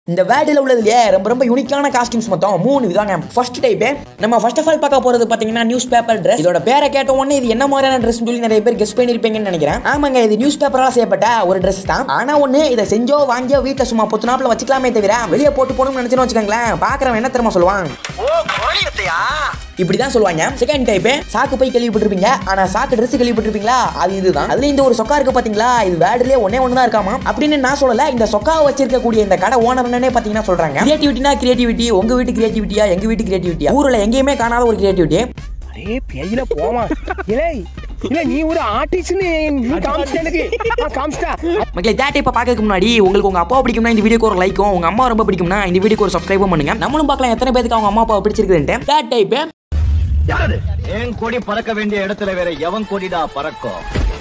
இந்த வேர்டில் உள்ளதுலயே ரொம்ப ரொம்ப யூனிக்கான காஸ்டியூம்ஸ் மொத்தம் மூணு விதாங்க ஃபர்ஸ்ட் டைப் நம்ம ஃபர்ஸ்ட் ஆஃப் ஆல் பார்க்க போறது பாத்தீங்கன்னா நியூஸ் பேப்பர் ட்ரெஸ் இதோட பேரை கேட்ட உடனே இது என்ன மாதிரியான ட்ரெஸ் சொல்லி நிறைய பேர் கெஸ் பண்ணிருப்பீங்கன்னு நினைக்கிறேன் ஆமாங்க இது நியூஸ் பேப்பரால செய்யப்பட்ட ஒரு ட்ரெஸ் தான் ஆனா ஒண்ணு இதை செஞ்சோ வாங்கியோ வீட்டில் சும்மா பொத்து நாப்பில் வச்சுக்கலாமே தவிர வெளியே போட்டு போகணும்னு நினைச்சுன்னு வச்சுக்கோங்களேன் பாக்குறவன் என்ன தெரியுமா சொல்லுவான் இப்படிதான் சொல்லுவாங்க செகண்ட் டைப் சாக்கு பை கேள்விப்பட்டிருப்பீங்க ஆனா சாக்கு ட்ரெஸ் கேள்விப்பட்டிருப்பீங்களா அது இதுதான் அதுல இந்த ஒரு சொக்கா இருக்கு பாத்தீங்களா இது வேர்டுலயே ஒன்னே ஒன்று தான் இருக்காமா அப்படின்னு நான் சொல்லல இந்த சொக்கா வச்சிருக்கக்கூடிய இந்த கடை ஓனர் என்னன்னே பாத்தீங்கன்னா சொல்றாங்க கிரியேட்டிவிட்டினா கிரியேட்டிவிட்டி உங்க வீட்டு கிரியேட்டிவிட்டியா எங்க வீட்டு கிரியேட்டிவிட்டியா ஊர்ல எங்கேயுமே காணாத ஒரு கிரியேட்டிவிட்டி அரே பேயில போமா இல்லை இல்ல நீ ஒரு ஆர்டிஸ்ட்னு நீ காமிச்சிட்ட எனக்கு ஆ, காமிச்சிட்டா மக்களே தேட் இப்போ பார்க்கறதுக்கு முன்னாடி உங்களுக்கு உங்க அப்பா பிடிக்கும்னா இந்த வீடியோக்கு ஒரு லைக்கும் உங்க அம்மா ரொம்ப பிடிக்கும்னா இந்த வீடியோக்கு ஒரு சப்ஸ்கிரைபும் பண்ணுங்க நம்மளும் பார்க்கலாம் எத்தனை பேருக்கு அவங்க அம்மா அப்பா பிடிச்சிருக்குதுன்ட்டு தேட் டைப் என் கொடி பறக்க வேண்டிய இடத்துல வேற எவன் கொடிடா பறக்கும்